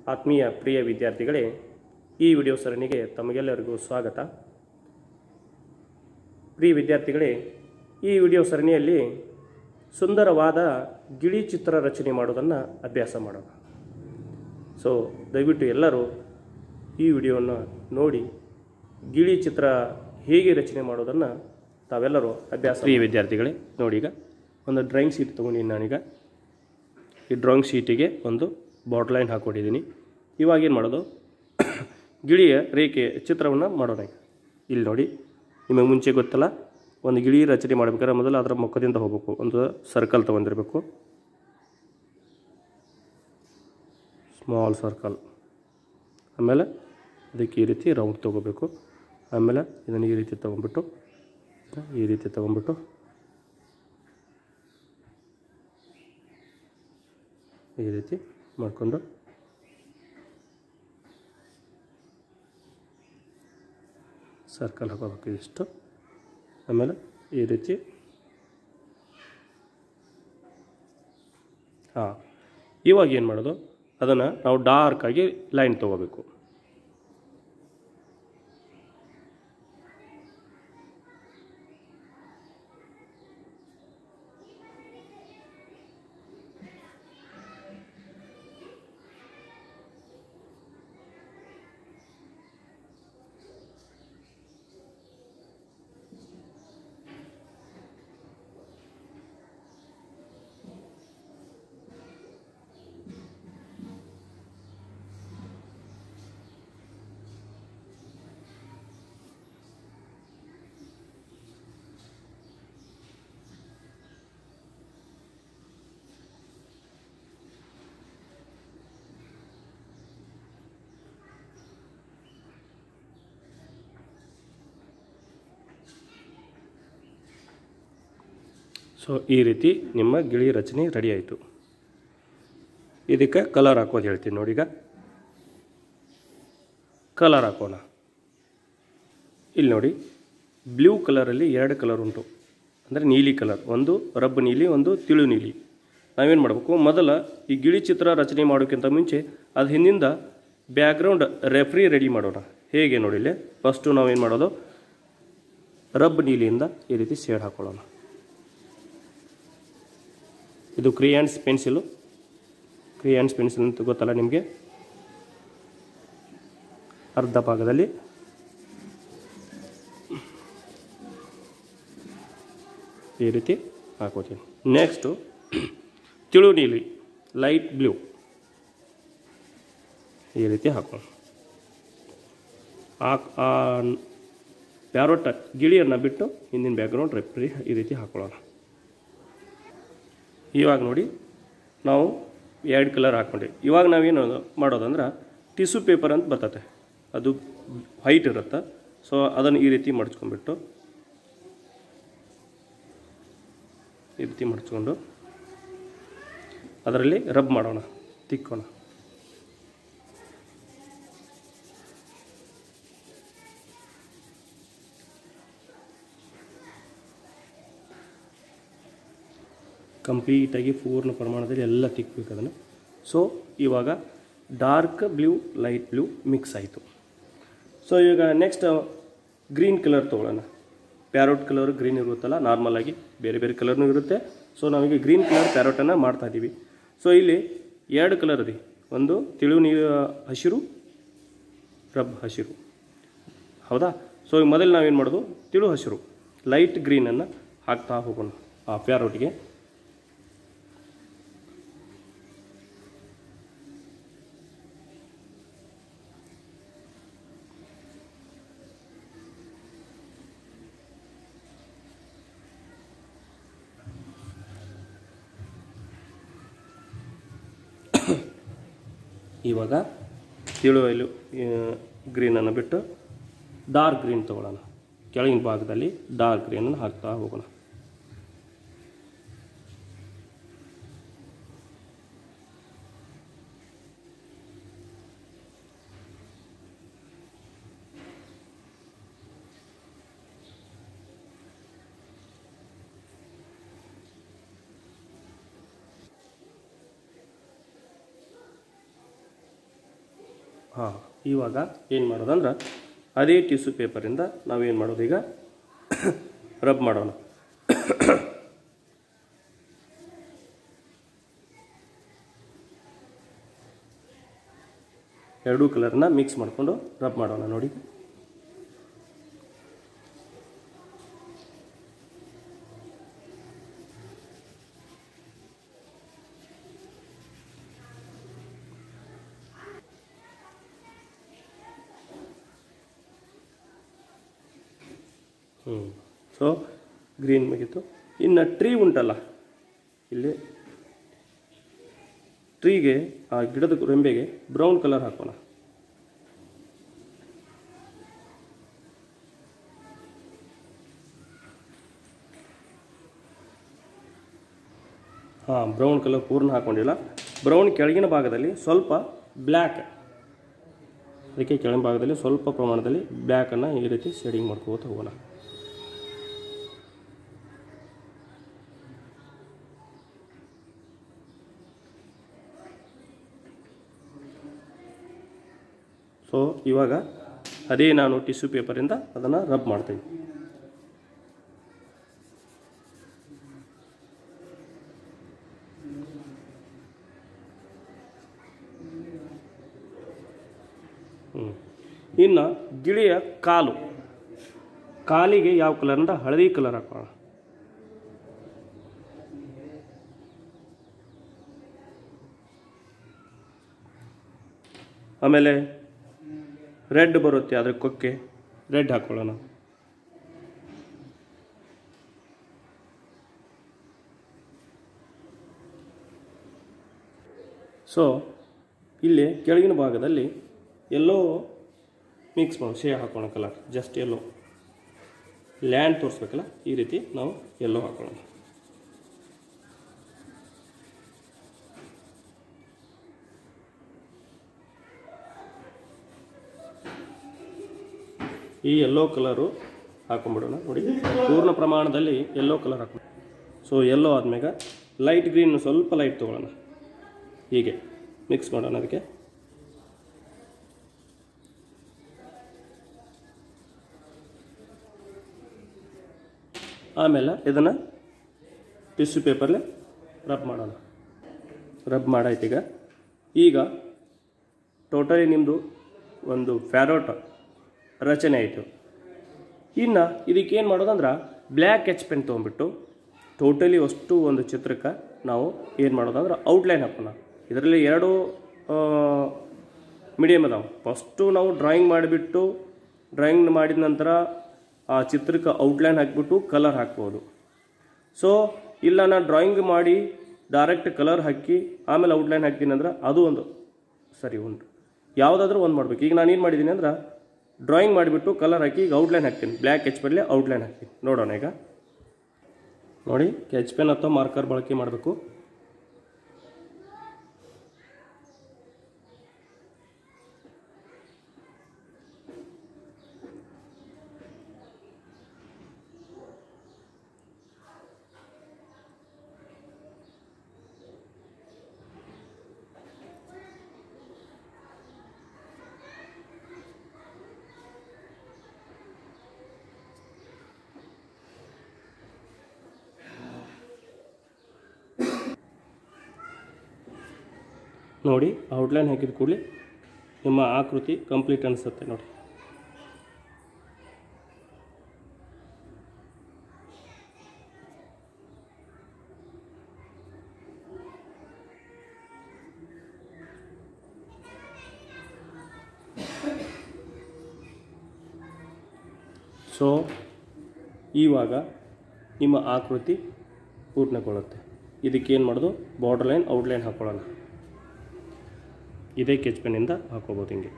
ಆತ್ಮೀಯ ಪ್ರಿಯ ವಿದ್ಯಾರ್ಥಿಗಳೇ ಈ ವಿಡಿಯೋ ಸರಣಿಗೆ ತಮಗೆಲ್ಲರಿಗೂ ಸ್ವಾಗತ ಪ್ರಿಯ ವಿದ್ಯಾರ್ಥಿಗಳೇ ಈ ವಿಡಿಯೋ ಸರಣಿಯಲ್ಲಿ ಸುಂದರವಾದ ಗಿಳಿ ಚಿತ್ರ ರಚನೆ ಮಾಡೋದನ್ನು ಅಭ್ಯಾಸ ಮಾಡೋಣ ಸೊ ದಯವಿಟ್ಟು ಎಲ್ಲರೂ ಈ ವಿಡಿಯೋವನ್ನು ನೋಡಿ ಗಿಳಿ ಚಿತ್ರ ಹೇಗೆ ರಚನೆ ಮಾಡೋದನ್ನು ತಾವೆಲ್ಲರೂ ಅಭ್ಯಾಸ ಪ್ರಿಯ ವಿದ್ಯಾರ್ಥಿಗಳೇ ನೋಡಿ ಈಗ ಒಂದು ಡ್ರಾಯಿಂಗ್ ಶೀಟ್ ತೊಗೊಂಡಿನಿ ನಾನೀಗ ಈ ಡ್ರಾಯಿಂಗ್ ಶೀಟಿಗೆ ಒಂದು ಬಾರ್ಡ್ ಲೈನ್ ಹಾಕ್ಕೊಂಡಿದ್ದೀನಿ ಇವಾಗ ಏನು ಮಾಡೋದು ಗಿಳಿಯ ರೇಖೆ ಚಿತ್ರವನ್ನು ಮಾಡೋಣ ಈಗ ಇಲ್ಲಿ ನೋಡಿ ನಿಮಗೆ ಮುಂಚೆ ಗೊತ್ತಲ್ಲ ಒಂದು ಗಿಳಿ ರಚನೆ ಮಾಡ್ಬೇಕಾದ್ರೆ ಮೊದಲು ಅದರ ಮುಖದಿಂದ ಹೋಗಬೇಕು ಒಂದು ಸರ್ಕಲ್ ತೊಗೊಂಡಿರ್ಬೇಕು ಸ್ಮಾಲ್ ಸರ್ಕಲ್ ಆಮೇಲೆ ಅದಕ್ಕೆ ಈ ರೀತಿ ರೌಂಡ್ ತೊಗೋಬೇಕು ಆಮೇಲೆ ಇದನ್ನು ಈ ರೀತಿ ತೊಗೊಂಡ್ಬಿಟ್ಟು ಈ ರೀತಿ ತೊಗೊಂಡ್ಬಿಟ್ಟು ಈ ರೀತಿ ಮಾಡಿಕೊಂಡು ಸರ್ಕಲ್ ಹಾಕೋಬೇಕು ಇಷ್ಟು ಆಮೇಲೆ ಈ ರೀತಿ ಹಾಂ ಇವಾಗ ಏನು ಮಾಡೋದು ಅದನ್ನು ನಾವು ಡಾರ್ಕಾಗಿ ಲೈನ್ ತೊಗೋಬೇಕು ಸೊ ಈ ರೀತಿ ನಿಮ್ಮ ಗಿಳಿ ರಚನೆ ರೆಡಿ ಆಯಿತು ಇದಕ್ಕೆ ಕಲರ್ ಹಾಕೋದು ಹೇಳ್ತೀನಿ ನೋಡಿ ಈಗ ಕಲರ್ ಹಾಕೋಣ ಇಲ್ಲಿ ನೋಡಿ ಬ್ಲೂ ಕಲರಲ್ಲಿ ಎರಡು ಕಲರ್ ಉಂಟು ಅಂದರೆ ನೀಲಿ ಕಲರ್ ಒಂದು ರಬ್ಬ್ ನೀಲಿ ಒಂದು ತಿಳು ನೀಲಿ ನಾವೇನು ಮಾಡಬೇಕು ಮೊದಲ ಈ ಗಿಳಿ ಚಿತ್ರ ರಚನೆ ಮಾಡೋಕ್ಕಿಂತ ಮುಂಚೆ ಅದು ಹಿಂದಿಂದ ಬ್ಯಾಕ್ಗ್ರೌಂಡ್ ರೆಫ್ರಿ ರೆಡಿ ಮಾಡೋಣ ಹೇಗೆ ನೋಡಿ ಇಲ್ಲಿ ಫಸ್ಟು ನಾವೇನು ಮಾಡೋದು ರಬ್ ನೀಲಿಯಿಂದ ಈ ರೀತಿ ಶೇಡ್ ಹಾಕೊಳ್ಳೋಣ ಇದು ಕ್ರಿಯಾನ್ಸ್ ಪೆನ್ಸಿಲು ಕ್ರಿಯಾನ್ಸ್ ಪೆನ್ಸಿಲ್ ಅಂತ ಗೊತ್ತಲ್ಲ ನಿಮಗೆ ಅರ್ಧ ಭಾಗದಲ್ಲಿ ಈ ರೀತಿ ಹಾಕೋತೀನಿ ನೆಕ್ಸ್ಟು ತಿಳು ನೀಲಿ ಲೈಟ್ ಬ್ಲೂ ಈ ರೀತಿ ಹಾಕೋಣ ಆ ಆ ಪ್ಯಾರೋಟ ಗಿಳಿಯನ್ನು ಬಿಟ್ಟು ಹಿಂದಿನ ಬ್ಯಾಕ್ಗ್ರೌಂಡ್ ರೆಪ್ರಿ ಈ ರೀತಿ ಹಾಕೊಳ್ಳೋಣ ಇವಾಗ ನೋಡಿ ನಾವು ಎರಡು ಕಲರ್ ಹಾಕ್ಕೊಂಡೆ ಇವಾಗ ನಾವೇನು ಮಾಡೋದಂದ್ರೆ ಟಿಶ್ಯೂ ಪೇಪರ್ ಅಂತ ಬರ್ತದೆ ಅದು ವೈಟ್ ಇರುತ್ತೆ ಸೊ ಅದನ್ನು ಈ ರೀತಿ ಮಡ್ಚ್ಕೊಂಡ್ಬಿಟ್ಟು ಈ ರೀತಿ ಮಡ್ಚ್ಕೊಂಡು ಅದರಲ್ಲಿ ರಬ್ ಮಾಡೋಣ ತಿಕ್ಕೋಣ ಕಂಪ್ಲೀಟಾಗಿ ಪೂರ್ಣ ಪ್ರಮಾಣದಲ್ಲಿ ಎಲ್ಲ ತಿಕ್ಕಬೇಕು ಅದನ್ನು ಸೊ ಇವಾಗ dark blue light blue mix ಆಯಿತು ಸೊ ಈಗ ನೆಕ್ಸ್ಟ್ ಗ್ರೀನ್ ಕಲರ್ ತೊಗೊಳ್ಳೋಣ ಪ್ಯಾರೋಟ್ ಕಲರ್ ಗ್ರೀನ್ ಇರುತ್ತಲ್ಲ ನಾರ್ಮಲಾಗಿ ಬೇರೆ ಬೇರೆ ಕಲರ್ನೂ ಇರುತ್ತೆ ಸೊ ನಾವೀಗ ಗ್ರೀನ್ ಕಲರ್ ಪ್ಯಾರೋಟನ್ನು ಮಾಡ್ತಾ ಇದ್ದೀವಿ ಸೊ ಇಲ್ಲಿ ಎರಡು ಕಲರ್ ಇದೆ ಒಂದು ತಿಳು ನೀರು ಹಸಿರು ರಬ್ ಹಸಿರು ಹೌದಾ ಸೊ ಈಗ ಮೊದಲು ನಾವೇನು ಮಾಡೋದು ತಿಳು ಹಸಿರು ಲೈಟ್ ಗ್ರೀನನ್ನು ಹಾಕ್ತಾ ಹೋಗೋಣ ಆ ಪ್ಯಾರೋಟ್ಗೆ ಇವಾಗ ತಿಳು ಎಲು ಗ್ರೀನನ್ನು ಬಿಟ್ಟು ಡಾರ್ಕ್ ಗ್ರೀನ್ ತೊಗೊಳ್ಳೋಣ ಕೆಳಗಿನ ಭಾಗದಲ್ಲಿ ಡಾರ್ಕ್ ಗ್ರೀನನ್ನು ಹಾಕ್ತಾ ಹೋಗೋಣ ಹಾಂ ಇವಾಗ ಏನು ಮಾಡೋದಂದ್ರೆ ಅದೇ ಟಿಶ್ಯೂ ಪೇಪರಿಂದ ನಾವೇನು ಮಾಡೋದು ಈಗ ರಬ್ ಮಾಡೋಣ ಎರಡೂ ಕಲರ್ನ ಮಿಕ್ಸ್ ಮಾಡಿಕೊಂಡು ರಬ್ ಮಾಡೋಣ ನೋಡಿ ಹ್ಞೂ ಸೊ ಗ್ರೀನ್ ಮುಗೀತು ಇನ್ನು ಟ್ರೀ ಉಂಟಲ್ಲ ಇಲ್ಲಿ ಟ್ರೀಗೆ ಆ ಗಿಡದ ರೆಂಬೆಗೆ ಬ್ರೌನ್ ಕಲರ್ ಹಾಕೋಣ ಹಾಂ ಬ್ರೌನ್ ಕಲರ್ ಪೂರ್ಣ ಹಾಕೊಂಡಿಲ್ಲ ಬ್ರೌನ್ ಕೆಳಗಿನ ಭಾಗದಲ್ಲಿ ಸ್ವಲ್ಪ ಬ್ಲ್ಯಾಕ್ ಅದಕ್ಕೆ ಕೆಳಗಿನ ಭಾಗದಲ್ಲಿ ಸ್ವಲ್ಪ ಪ್ರಮಾಣದಲ್ಲಿ ಬ್ಲ್ಯಾಕನ್ನು ಈ ರೀತಿ ಶೇಡಿಂಗ್ ಮಾಡ್ಕೋತ ಹೋಗೋಣ ಸೊ ಇವಾಗ ಅದೇ ನಾನು ಟಿಶ್ಯೂ ಪೇಪರಿಂದ ಅದನ್ನು ರಬ್ ಮಾಡ್ತೀನಿ ಹ್ಞೂ ಇನ್ನು ಗಿಳಿಯ ಕಾಲು ಕಾಲಿಗೆ ಯಾವ ಕಲರಿಂದ ಹಳದಿ ಕಲರ್ ಹಾಕೋಣ ಆಮೇಲೆ ರೆಡ್ ಬರುತ್ತೆ ಅದ್ರ ಕೊಕ್ಕೆ ರೆಡ್ ಹಾಕ್ಕೊಳ್ಳೋಣ ಸೊ ಇಲ್ಲಿ ಕೆಳಗಿನ ಭಾಗದಲ್ಲಿ ಎಲ್ಲೋ ಮಿಕ್ಸ್ ಮಾಡೋಣ ಶೇ ಹಾಕೋಣ ಕಲರ್ ಜಸ್ಟ್ ಎಲ್ಲೋ ಲ್ಯಾಂಡ್ ತೋರಿಸ್ಬೇಕಲ್ಲ ಈ ರೀತಿ ನಾವು ಎಲ್ಲೋ ಹಾಕೊಳ್ಳೋಣ ಈ ಯೆಲ್ಲೋ ಕಲರು ಹಾಕೊಂಡ್ಬಿಡೋಣ ನೋಡಿ ಪೂರ್ಣ ಪ್ರಮಾಣದಲ್ಲಿ ಯೆಲ್ಲೋ ಕಲರ್ ಹಾಕೊಂಡು ಸೊ ಯೆಲ್ಲೋ ಆದ್ಮೇಲೆ ಲೈಟ್ ಗ್ರೀನ್ ಸ್ವಲ್ಪ ಲೈಟ್ ತೊಗೊಳ್ಳೋಣ ಹೀಗೆ ಮಿಕ್ಸ್ ಮಾಡೋಣ ಅದಕ್ಕೆ ಆಮೇಲೆ ಇದನ್ನು ಟಿಶ್ಯೂ ಪೇಪರ್ಲೆ ರಬ್ ಮಾಡೋಣ ರಬ್ ಮಾಡಾಯ್ತು ಈಗ ಈಗ ಟೋಟಲಿ ನಿಮ್ಮದು ಒಂದು ಫ್ಯಾರೋಟ್ ರಚನೆ ಆಯಿತು ಇನ್ನು ಇದಕ್ಕೆ ಏನು ಮಾಡೋದಂದ್ರೆ ಬ್ಲ್ಯಾಕ್ ಎಚ್ ಪೆನ್ ತೊಗೊಂಡ್ಬಿಟ್ಟು ಟೋಟಲಿ ಅಷ್ಟು ಒಂದು ಚಿತ್ರಕ್ಕೆ ನಾವು ಏನು ಮಾಡೋದಂದ್ರೆ ಔಟ್ಲೈನ್ ಹಾಕೋಣ ಇದರಲ್ಲಿ ಎರಡು ಮೀಡಿಯಮ್ ಅದಾವೆ ಫಸ್ಟು ನಾವು ಡ್ರಾಯಿಂಗ್ ಮಾಡಿಬಿಟ್ಟು ಡ್ರಾಯಿಂಗ್ ಮಾಡಿದ ನಂತರ ಆ ಚಿತ್ರಕ್ಕೆ ಔಟ್ಲೈನ್ ಹಾಕಿಬಿಟ್ಟು ಕಲರ್ ಹಾಕ್ಬೋದು ಸೊ ಇಲ್ಲ ನಾನು ಡ್ರಾಯಿಂಗ್ ಮಾಡಿ ಡೈರೆಕ್ಟ್ ಕಲರ್ ಹಾಕಿ ಆಮೇಲೆ ಔಟ್ಲೈನ್ ಹಾಕ್ತೀನಿ ಅಂದ್ರೆ ಅದು ಒಂದು ಸರಿ ಉಂಟು ಯಾವುದಾದ್ರೂ ಒಂದು ಮಾಡ್ಬೇಕು ಈಗ ನಾನು ಏನು ಮಾಡಿದ್ದೀನಿ ಅಂದ್ರೆ ಡ್ರಾಯಿಂಗ್ ಮಾಡಿಬಿಟ್ಟು ಕಲರ್ ಹಾಕಿ ಈಗ ಔಟ್ಲೈನ್ ಹಾಕ್ತೀನಿ ಬ್ಲ್ಯಾಕ್ ಎಚ್ ಪೆನ್ಲೆ ಔಟ್ಲೈನ್ ಹಾಕ್ತೀನಿ ನೋಡೋಣ ಈಗ ನೋಡಿ ಕೆಚ್ ಪೆನ್ ಅಥವಾ ಮಾರ್ಕರ್ ಬಳಕೆ ಮಾಡಬೇಕು ನೋಡಿ ಔಟ್ಲೈನ್ ಹಾಕಿದ ಕೂಡಲೇ ನಿಮ್ಮ ಆಕೃತಿ ಕಂಪ್ಲೀಟ್ ಅನಿಸುತ್ತೆ ನೋಡಿ ಸೊ ಇವಾಗ ನಿಮ್ಮ ಆಕೃತಿ ಪೂರ್ಣಗೊಳ್ಳುತ್ತೆ ಇದಕ್ಕೆ ಏನು ಮಾಡೋದು ಬಾರ್ಡರ್ ಲೈನ್ ಔಟ್ಲೈನ್ ಹಾಕೊಳ್ಳೋಣ ಇದೇ ಕೆಚ್ ಪೆನ್ನಿಂದ ಹಾಕೋಬೋದು ಹಿಂಗೆ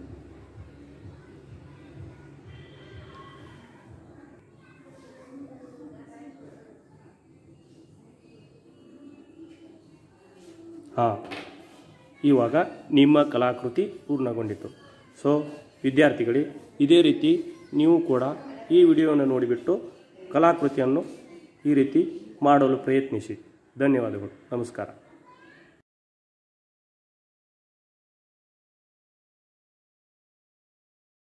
ಹಾಂ ಇವಾಗ ನಿಮ್ಮ ಕಲಾಕೃತಿ ಪೂರ್ಣಗೊಂಡಿತು ಸೊ ವಿದ್ಯಾರ್ಥಿಗಳೇ ಇದೇ ರೀತಿ ನೀವು ಕೂಡ ಈ ವಿಡಿಯೋವನ್ನು ನೋಡಿಬಿಟ್ಟು ಕಲಾಕೃತಿಯನ್ನು ಈ ರೀತಿ ಮಾಡಲು ಪ್ರಯತ್ನಿಸಿ ಧನ್ಯವಾದಗಳು ನಮಸ್ಕಾರ